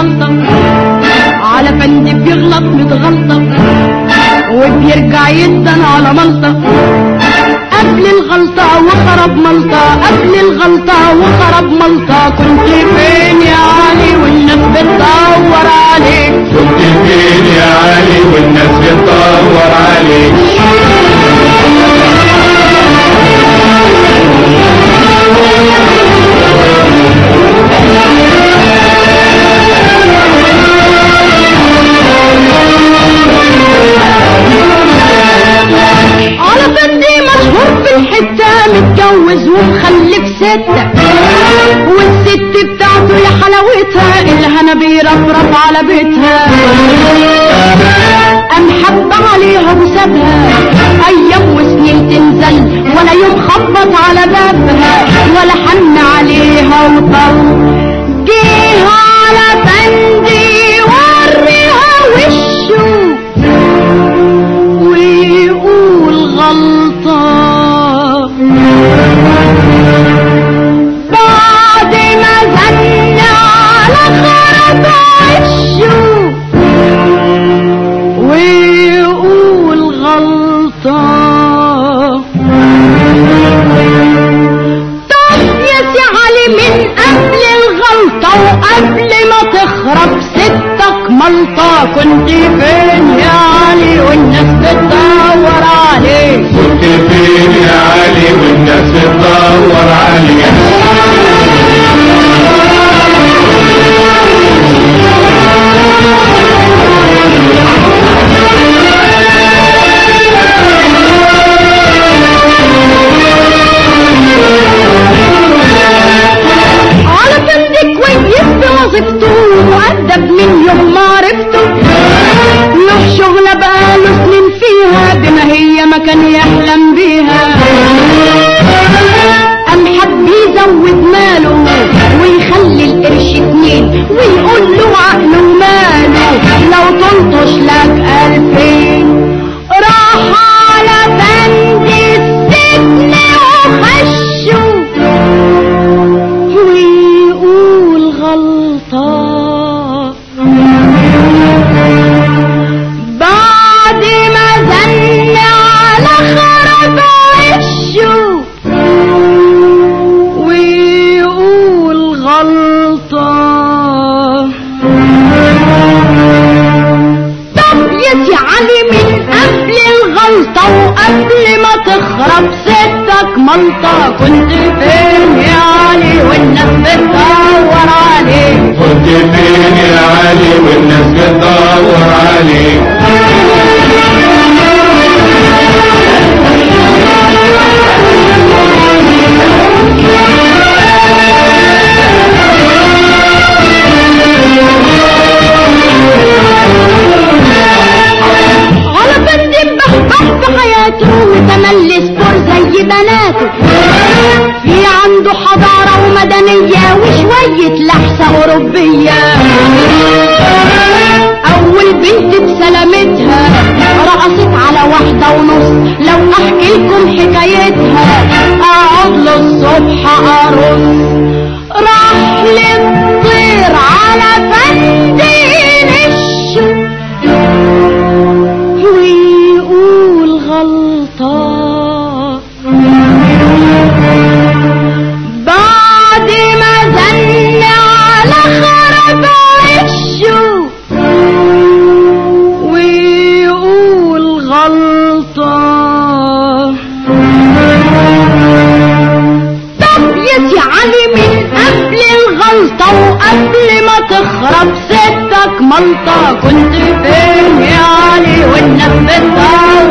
غلطة على فندي بيغلط متغلطة وبيرجع يدن على ملطة قبل الغلطة وخرب ملطة قبل الغلطة وخرب ملطة كنت فين يا علي والناس بتدور عليك كنت فين يا علي والناس بتدور عليك على فندي مشهور في الحتة متجوز ومخلف ستة والست بتاعته يا حلاوتها الهنا بيرفرف على بيتها قام حب عليها وسابها ايام وسنين تنزل ولا يوم خبط على بابها ولا حن عليها وطل جه على بندي وريها وشه ويقول غلطة بعد ما زن على خرط وشه ويقول غلطة طب يا سي علي من قبل الغلطة وقبل ما تخرب ستك ملطة كنت فين يا علي والناس بتدور عليك كنت فين يا علي والناس بتدور عليك على فندق كويس في وظيفته مؤدب من يوم ما عرفته له شغلة بقاله سنين فيها بما هي ما كان يحلم بيها قام حب يزود ماله ويخلي القرش اتنين ويقول له عقله وماله لو تلطش لك ألفين راح على بند السجن وخشه ويقول غلطة بعد ما زن على خرب وشه ويقول غلطة طب يا سي علي من قبل الغلطة وقبل ما تخرب ستك ملطة كنت فين يا علي والناس بتدور عليك كنت فين يا علي والناس بتدور عليك على فندم بحبح في حياته وتملي سبور زي بناته في عنده حضارة ومدنية وشوية لحسة أوروبية أول بنت بسلامتها رقصت على واحدة ونص لو أحكي لكم حكايتها أقعد للصبح أرص راح للطير على فندين الشوق ويقول غلطة بعد ما زن على خرب وشه ويقول غلطة طب يا سي علي من قبل الغلطة وقبل ما تخرب ستك ملطة كنت فين يا علي والناس بتدور